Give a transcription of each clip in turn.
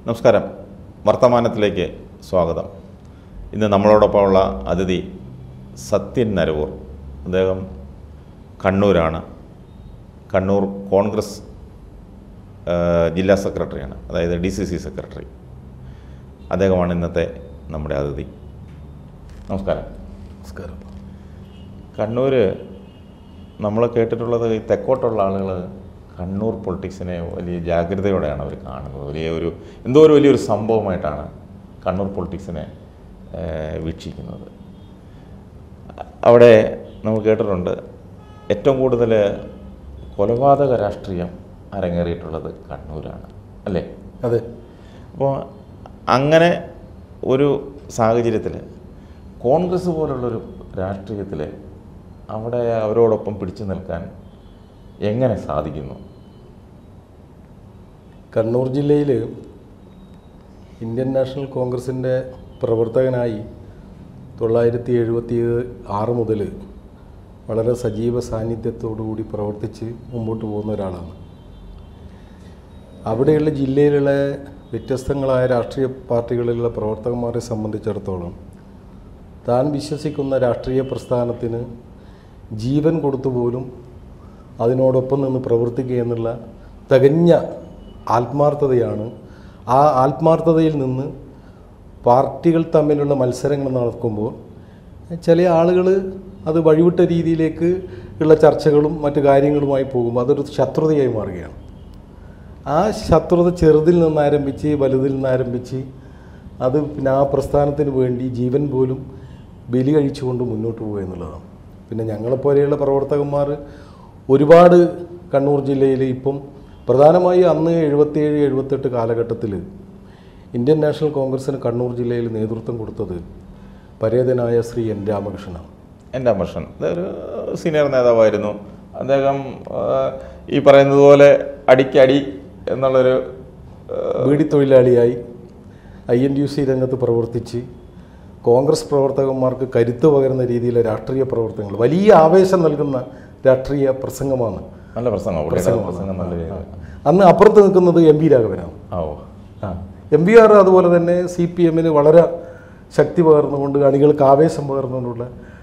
നമസ്കാരം വർത്തമാനത്തിലേക്ക് സ്വാഗതം ഇന്ന് നമ്മളോടൊപ്പമുള്ള അതിഥി സത്യൻ നരവൂർ അദ്ദേഹം കണ്ണൂരാണ് കണ്ണൂർ കോൺഗ്രസ് ആ, ജില്ലാ സെക്രട്ടറിയാണ് അതായത് ഡി സി സി സെക്രട്ടറി അദ്ദേഹമാണ് ഇന്നത്തെ നമ്മുടെ അതിഥി നമസ്കാരം നമസ്കാരം കണ്ണൂർ നമ്മൾ കേട്ടിട്ടുള്ളത് ഈ തെക്കോട്ടുള്ള ആളുകൾ കണ്ണൂർ പൊളിറ്റിക്സിനെ വലിയ ജാഗ്രതയോടെയാണ് അവർ കാണുന്നത് വലിയ ഒരു എന്തോ ഒരു വലിയൊരു സംഭവമായിട്ടാണ് കണ്ണൂർ പൊളിറ്റിക്സിനെ ഏഹ്, വീക്ഷിക്കുന്നത് അവിടെ നമ്മൾ കേട്ടിട്ടുണ്ട് ഏറ്റവും കൂടുതൽ കൊലപാതക രാഷ്ട്രീയം അരങ്ങേറിയിട്ടുള്ളത് കണ്ണൂരാണ് അല്ലേ അതെ അപ്പോൾ അങ്ങനെ ഒരു സാഹചര്യത്തിൽ കോൺഗ്രസ് പോലുള്ളൊരു രാഷ്ട്രീയത്തിൽ അവിടെ അവരോടൊപ്പം പിടിച്ചു നിൽക്കാൻ എങ്ങനെ സാധിക്കുന്നു കണ്ണൂർ ജില്ലയിൽ ഇന്ത്യൻ നാഷണൽ കോൺഗ്രസിൻ്റെ പ്രവർത്തകനായി തൊള്ളായിരത്തി എഴുപത്തി ആറ് മുതൽ വളരെ സജീവ സാന്നിധ്യത്തോടുകൂടി പ്രവർത്തിച്ച് മുമ്പോട്ട് പോകുന്ന ഒരാളാണ് അവിടെയുള്ള ജില്ലയിലുള്ള വ്യത്യസ്തങ്ങളായ രാഷ്ട്രീയ പാർട്ടികളിലുള്ള പ്രവർത്തകന്മാരെ സംബന്ധിച്ചിടത്തോളം താൻ വിശ്വസിക്കുന്ന രാഷ്ട്രീയ പ്രസ്ഥാനത്തിന് ജീവൻ കൊടുത്തു പോലും അതിനോടൊപ്പം നിന്ന് പ്രവർത്തിക്കുക എന്നുള്ള തികഞ്ഞ ആത്മാർത്ഥതയാണ് ആ ആത്മാർത്ഥതയിൽ നിന്ന് പാർട്ടികൾ തമ്മിലുള്ള മത്സരങ്ങൾ നടക്കുമ്പോൾ ചില ആളുകൾ അത് വഴിവിട്ട രീതിയിലേക്ക് ഉള്ള ചർച്ചകളും മറ്റു കാര്യങ്ങളുമായി പോകുമ്പോൾ അതൊരു ശത്രുതയായി മാറുകയാണ് ആ ശത്രുത ചെറുതിൽ നിന്ന് ആരംഭിച്ച് വലുതിൽ നിന്ന് ആരംഭിച്ച് അത് പിന്നെ ആ പ്രസ്ഥാനത്തിന് വേണ്ടി ജീവൻ പോലും ബലി കഴിച്ചുകൊണ്ട് മുന്നോട്ട് പോകുക എന്നുള്ളതാണ് പിന്നെ ഞങ്ങളെപ്പോലെയുള്ള പ്രവർത്തകന്മാർ ഒരുപാട് കണ്ണൂർ ജില്ലയിൽ ഇപ്പം പ്രധാനമായി അന്ന് എഴുപത്തിയേഴ് എഴുപത്തെട്ട് കാലഘട്ടത്തിൽ ഇന്ത്യൻ നാഷണൽ കോൺഗ്രസിന് കണ്ണൂർ ജില്ലയിൽ നേതൃത്വം കൊടുത്തത് പരേതനായ ശ്രീ എൻ രാമകൃഷ്ണനാണ് എൻ്റെ അമർഷൻ അതൊരു സീനിയർ നേതാവായിരുന്നു അദ്ദേഹം ആ, ഈ പറയുന്നത് പോലെ അടിക്കടി എന്നുള്ളൊരു ആ, ബീഡി തൊഴിലാളിയായി ഐ എൻ യു സി രംഗത്ത് പ്രവർത്തിച്ച് കോൺഗ്രസ് പ്രവർത്തകന്മാർക്ക് കരുത്ത് പകരുന്ന രീതിയിലെ രാഷ്ട്രീയ പ്രവർത്തനങ്ങൾ വലിയ ആവേശം നൽകുന്ന രാഷ്ട്രീയ പ്രസംഗമാണ് നല്ല പ്രസംഗം പുള്ളിയുടെ പ്രസംഗം നല്ല രീതിയിൽ അന്ന് അപ്പുറത്ത് നിൽക്കുന്നത് എം പി രാഘവനാണ് ആ ഓ ആ എം പി ആർ അതുപോലെ തന്നെ സി പി എമ്മിന് വളരെ ശക്തി പകർന്നുകൊണ്ട് അണികൾക്ക് ആവേശം പകർന്നുകൊണ്ടുള്ള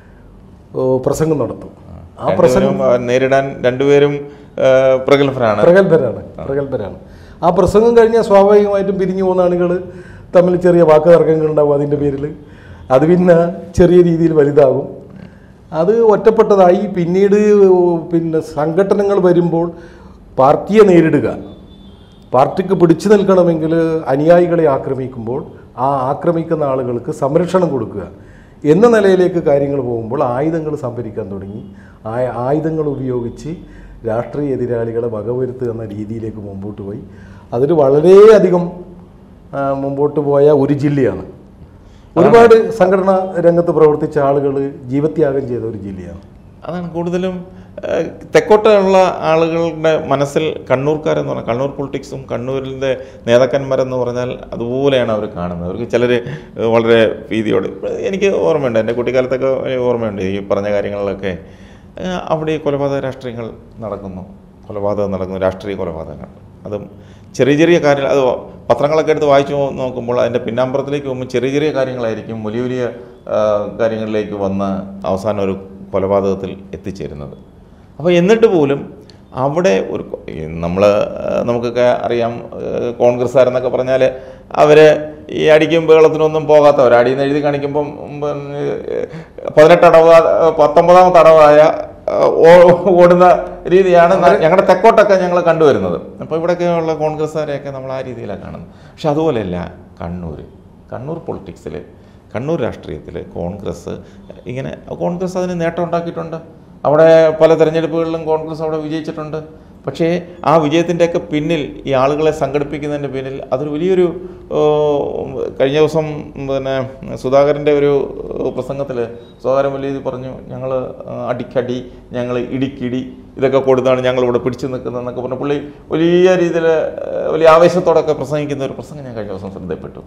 ഓ, പ്രസംഗം നടത്തും ആ പ്രസംഗം രണ്ടുപേരും, ആ, നേരിടാൻ രണ്ടുപേരും ആ, പ്രഗത്ഭരാണ് പ്രഗത്ഭരാണ് പ്രഗത്ഭരാണ് ആ പ്രസംഗം കഴിഞ്ഞാൽ സ്വാഭാവികമായിട്ടും പിരിഞ്ഞു പോകുന്ന ആളുകൾ തമ്മിൽ ചെറിയ വാക്ക് തർക്കങ്ങൾ ഉണ്ടാവും അതിൻ്റെ പേരിൽ അത് പിന്നെ ചെറിയ രീതിയിൽ വലുതാകും അത് ഒറ്റപ്പെട്ടതായി പിന്നീട് പിന്നെ സംഘടനകൾ വരുമ്പോൾ പാർട്ടിയെ നേരിടുക പാർട്ടിക്ക് പിടിച്ചു നിൽക്കണമെങ്കിൽ അനുയായികളെ ആക്രമിക്കുമ്പോൾ ആ ആക്രമിക്കുന്ന ആളുകൾക്ക് സംരക്ഷണം കൊടുക്കുക എന്ന നിലയിലേക്ക് കാര്യങ്ങൾ പോകുമ്പോൾ ആയുധങ്ങൾ സംഭരിക്കാൻ തുടങ്ങി ആ ആയുധങ്ങൾ ഉപയോഗിച്ച് രാഷ്ട്രീയ എതിരാളികളെ വകവരുത്തുക എന്ന രീതിയിലേക്ക് മുമ്പോട്ട് പോയി അതിൽ വളരെയധികം ആ, മുമ്പോട്ട് പോയ ഒരു ജില്ലയാണ് ഒരുപാട് സംഘടനാ രംഗത്ത് പ്രവർത്തിച്ച ആളുകൾ ജീവത്യാഗം ചെയ്ത ഒരു ജില്ലയാണ് അതാണ് കൂടുതലും ആ, തെക്കോട്ടുള്ള ആളുകളുടെ മനസ്സിൽ കണ്ണൂർക്കാരെന്ന് പറഞ്ഞാൽ കണ്ണൂർ പൊളിറ്റിക്സും കണ്ണൂരിൻ്റെ നേതാക്കന്മാരെന്ന് പറഞ്ഞാൽ അതുപോലെയാണ് അവർ കാണുന്നത് അവർക്ക് ചിലർ വളരെ ഭീതിയോടെ ഇപ്പൊ എനിക്ക് ഓർമ്മയുണ്ട് എൻ്റെ കുട്ടിക്കാലത്തൊക്കെ ഓർമ്മയുണ്ട് ഈ പറഞ്ഞ കാര്യങ്ങളിലൊക്കെ ആ, അവിടെ ഈ കൊലപാതക രാഷ്ട്രീയങ്ങൾ നടക്കുന്നു കൊലപാതകം നടക്കുന്നു രാഷ്ട്രീയ കൊലപാതകങ്ങൾ അതും ചെറിയ ചെറിയ കാര്യങ്ങൾ അത് പത്രങ്ങളൊക്കെ എടുത്ത് വായിച്ചു നോക്കുമ്പോൾ അതിൻ്റെ പിന്നാമ്പുറത്തിലേക്ക് പോകുമ്പോൾ ചെറിയ ചെറിയ കാര്യങ്ങളായിരിക്കും വലിയ വലിയ ആ, കാര്യങ്ങളിലേക്ക് വന്ന് അവസാനം ഒരു കൊലപാതകത്തിൽ എത്തിച്ചേരുന്നത് അപ്പോൾ എന്നിട്ട് പോലും അവിടെ ഒരു നമ്മൾ നമുക്കൊക്കെ അറിയാം ഏഹ് കോൺഗ്രസ്സുകാരെന്നൊക്കെ പറഞ്ഞാൽ അവർ ഈ അടിക്കും ബഹളത്തിനൊന്നും പോകാത്തവർ അടിയിൽ നിന്ന് എഴുതി കാണിക്കുമ്പം പിന്നെ, പതിനെട്ട് അടവ് പത്തൊമ്പതാമത്തെ അടവായ ഏഹ്, ഓ- ഓടുന്ന രീതിയാണ് ന- ഞങ്ങളുടെ തെക്കോട്ടൊക്കെ ഞങ്ങൾ കണ്ടുവരുന്നത് അപ്പോൾ ഇവിടെയൊക്കെയുള്ള കോൺഗ്രസ്സുകാരെയൊക്കെ നമ്മൾ ആ രീതിയിലാണ് കാണുന്നത് പക്ഷെ അതുപോലെയല്ല കണ്ണൂർ കണ്ണൂർ പൊളിറ്റിക്സിൽ കണ്ണൂർ രാഷ്ട്രീയത്തിൽ കോൺഗ്രസ് ഇങ്ങനെ കോൺഗ്രസ് അതിന് നേട്ടം ഉണ്ടാക്കിയിട്ടുണ്ട് അവിടെ പല തെരഞ്ഞെടുപ്പുകളിലും കോൺഗ്രസ് അവിടെ വിജയിച്ചിട്ടുണ്ട് പക്ഷേ ആ വിജയത്തിൻ്റെയൊക്കെ പിന്നിൽ ഈ ആളുകളെ സംഘടിപ്പിക്കുന്നതിൻ്റെ പിന്നിൽ അതൊരു വലിയൊരു ഓ, കഴിഞ്ഞ ദിവസം പിന്നെ സുധാകരൻ്റെ ഒരു പ്രസംഗത്തിൽ സുധാകരൻ വലിയ ഇത് പറഞ്ഞു ഞങ്ങൾ അടിക്കടി ഞങ്ങൾ ഇടിക്കിടി ഇതൊക്കെ കൊടുത്താണ് ഞങ്ങൾ ഇവിടെ പിടിച്ചു നിൽക്കുന്നതെന്നൊക്കെ പറഞ്ഞു പുള്ളി വലിയ രീതിയിൽ വലിയ ആവേശത്തോടൊക്കെ പ്രസംഗിക്കുന്ന ഒരു പ്രസംഗം ഞാൻ കഴിഞ്ഞ ദിവസം ശ്രദ്ധപ്പെട്ടു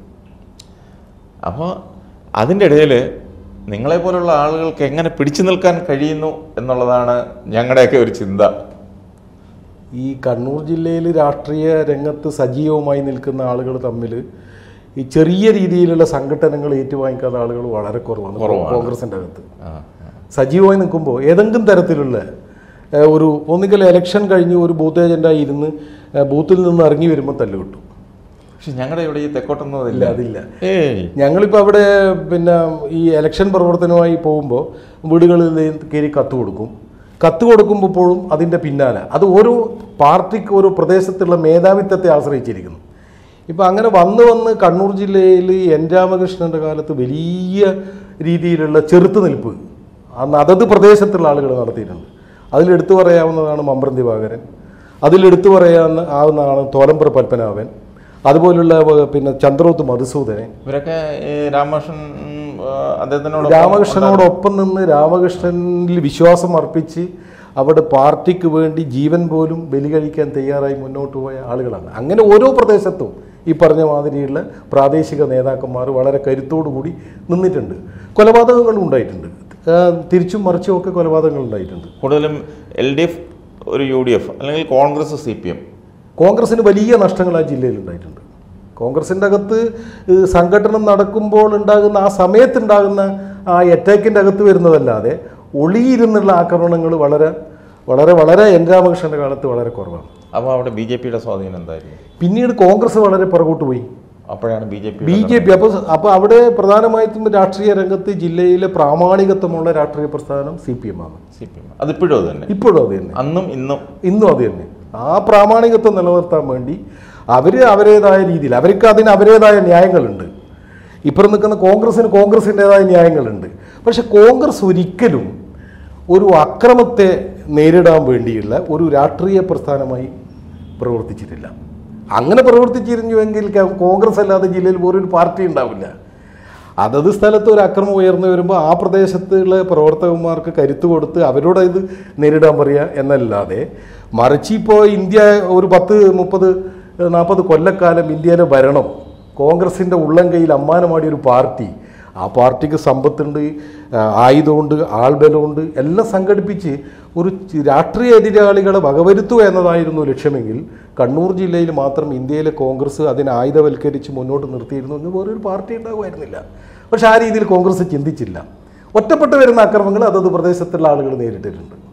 അപ്പോൾ അതിൻ്റെ ഇടയിൽ നിങ്ങളെപ്പോലുള്ള ആളുകൾക്ക് എങ്ങനെ പിടിച്ചു നിൽക്കാൻ കഴിയുന്നു എന്നുള്ളതാണ് ഞങ്ങളുടെയൊക്കെ ഒരു ചിന്ത ഈ കണ്ണൂർ ജില്ലയിൽ രാഷ്ട്രീയ രംഗത്ത് സജീവമായി നിൽക്കുന്ന ആളുകൾ തമ്മിൽ ഈ ചെറിയ രീതിയിലുള്ള സംഘടനകൾ ഏറ്റുവാങ്ങിക്കാത്ത ആളുകൾ വളരെ കുറവാണ് കുറവാണ്. കോൺഗ്രസിൻ്റെ അകത്ത് ആ, ആ. സജീവമായി നിൽക്കുമ്പോൾ ഏതെങ്കിലും തരത്തിലുള്ള ഏഹ്, ഒരു ഒന്നുകിൽ ഇലക്ഷൻ കഴിഞ്ഞ് ഒരു ബൂത്ത് ഏജൻ്റായി ഇരുന്ന് ഏഹ്, ബൂത്തിൽ നിന്ന് ഇറങ്ങി വരുമ്പോൾ തല്ല് കിട്ടും പക്ഷെ ഞങ്ങളുടെ ഇവിടെ ഈ തെക്കോട്ടൊന്നും ഇല്ല അതില്ല അതില്ല ഏയ് ഞങ്ങളിപ്പോൾ അവിടെ പിന്നെ ഈ ഇലക്ഷൻ പ്രവർത്തനമായി പോകുമ്പോൾ വീടുകളിൽ കയറി കത്ത് കൊടുക്കും കത്ത് കൊടുക്കുമ്പോഴും അതിൻ്റെ പിന്നാലെ അത് ഓരോ പാർട്ടിക്ക് ഓരോ പ്രദേശത്തുള്ള മേധാവിത്വത്തെ ആശ്രയിച്ചിരിക്കുന്നു ഇപ്പം അങ്ങനെ വന്ന് വന്ന് കണ്ണൂർ ജില്ലയിൽ എൻ രാമകൃഷ്ണൻ്റെ കാലത്ത് വലിയ രീതിയിലുള്ള ചെറുത്തുനിൽപ്പ് അന്ന് അതത് പ്രദേശത്തുള്ള ആളുകൾ നടത്തിയിട്ടുണ്ട് അതിലെടുത്തു പറയാവുന്നതാണ് മമ്പ്രം ദിവാകരൻ അതിലെടുത്തു പറയാവുന്ന ആവുന്നതാണ് തോലമ്പുറ പത്മനാഭൻ അതുപോലുള്ള ഏർ, പിന്നെ ചന്ദ്രോത്ത് മധുസൂദനൻ ഇവരൊക്കെ ഈ രാമകൃഷ്ണൻ ഉം, ആ, അദ്ദേഹത്തിനോട് രാമകൃഷ്ണനോടൊപ്പം നിന്ന് രാമകൃഷ്ണനിൽ വിശ്വാസം അർപ്പിച്ച് അവിടെ പാർട്ടിക്ക് വേണ്ടി ജീവൻ പോലും ബലി കഴിക്കാൻ തയ്യാറായി മുന്നോട്ട് പോയ ആളുകളാണ് അങ്ങനെ ഓരോ പ്രദേശത്തും ഈ പറഞ്ഞ മാതിരിയുള്ള പ്രാദേശിക നേതാക്കന്മാർ വളരെ കരുത്തോടു കൂടി നിന്നിട്ടുണ്ട് കൊലപാതകങ്ങളും ഉണ്ടായിട്ടുണ്ട് ആ, തിരിച്ചും മറിച്ചും ഒക്കെ കൊലപാതകങ്ങൾ ഉണ്ടായിട്ടുണ്ട് കൂടുതലും എൽ ഡി എഫ് ഒരു യു ഡി എഫ് അല്ലെങ്കിൽ കോൺഗ്രസ് സി പി എം കോൺഗ്രസിന് വലിയ നഷ്ടങ്ങൾ ആ ജില്ലയിൽ ഉണ്ടായിട്ടുണ്ട് കോൺഗ്രസിൻ്റെ അകത്ത് ഏഹ്, സംഘടന നടക്കുമ്പോൾ ഉണ്ടാകുന്ന ആ സമയത്തുണ്ടാകുന്ന ആ അറ്റാക്കിൻ്റെ അകത്ത് വരുന്നതല്ലാതെ ഒളിയിരുന്നുള്ള ആക്രമണങ്ങൾ വളരെ വളരെ വളരെ എൻ രാമകൃഷ്ണൻ്റെ കാലത്ത് വളരെ കുറവാണ് അപ്പോൾ അവിടെ ബി ജെ പിയുടെ സ്വാധീനം എന്തായിരുന്നു പിന്നീട് കോൺഗ്രസ് വളരെ പുറകോട്ട് പോയി അപ്പോഴാണ് B J P B J P അപ്പോൾ അപ്പോൾ അവിടെ പ്രധാനമായിട്ടും രാഷ്ട്രീയ രംഗത്ത് ജില്ലയിലെ പ്രാമാണികത്വമുള്ള രാഷ്ട്രീയ പ്രസ്ഥാനം സി പി എം ആണ് സി പി എം അതിപ്പോഴും അത് തന്നെ ഇപ്പോഴും അത് തന്നെ അന്നും ഇന്നും ഇന്നും അത് തന്നെ ആ പ്രാമാണികത്വം നിലനിർത്താൻ വേണ്ടി അവർ അവരുടേതായ രീതിയിൽ അവർക്ക് അതിന് അവരുടേതായ ന്യായങ്ങളുണ്ട് ഇപ്പുറം നിൽക്കുന്ന കോൺഗ്രസ്സിന് കോൺഗ്രസിൻ്റെതായ ന്യായങ്ങളുണ്ട് പക്ഷെ കോൺഗ്രസ് ഒരിക്കലും ഒരു അക്രമത്തെ നേരിടാൻ വേണ്ടിയുള്ള ഒരു രാഷ്ട്രീയ പ്രസ്ഥാനമായി പ്രവർത്തിച്ചിട്ടില്ല അങ്ങനെ പ്രവർത്തിച്ചിരുന്നുവെങ്കിൽ ക- കോൺഗ്രസ് അല്ലാതെ ജില്ലയിൽ വേറൊരു പാർട്ടി ഉണ്ടാവില്ല അതത് സ്ഥലത്ത് ഒരു അക്രമം ഉയർന്നു വരുമ്പോൾ ആ പ്രദേശത്തുള്ള പ്രവർത്തകന്മാർക്ക് കരുത്ത് കൊടുത്ത് അവരോട് ഇത് നേരിടാൻ പറയുക എന്നല്ലാതെ മറിച്ച് ഇപ്പോൾ ഇന്ത്യ ഒരു പത്ത് മുപ്പത് നാൽപ്പത് കൊല്ലക്കാലം ഇന്ത്യയിലെ ഭരണം കോൺഗ്രസിൻ്റെ ഉള്ളം കയ്യിൽ അമ്മാനമാടിയ ഒരു പാർട്ടി ആ പാർട്ടിക്ക് സമ്പത്തുണ്ട് ആ, ആയുധമുണ്ട് ആൾബലമുണ്ട് എല്ലാം സംഘടിപ്പിച്ച് ഒരു ചി- രാഷ്ട്രീയ എതിരാളികളെ വകവരുത്തുക എന്നതായിരുന്നു ലക്ഷ്യമെങ്കിൽ കണ്ണൂർ ജില്ലയിൽ മാത്രം ഇന്ത്യയിലെ കോൺഗ്രസ് അതിനെ ആയുധവൽക്കരിച്ച് മുന്നോട്ട് നിർത്തിയിരുന്നു എന്ന് വേറൊരു പാർട്ടി ഉണ്ടാകുമായിരുന്നില്ല പക്ഷെ ആ രീതിയിൽ കോൺഗ്രസ് ചിന്തിച്ചില്ല ഒറ്റപ്പെട്ട് വരുന്ന അക്രമങ്ങൾ അതത് പ്രദേശത്തുള്ള ആളുകൾ നേരിട്ടിട്ടുണ്ട്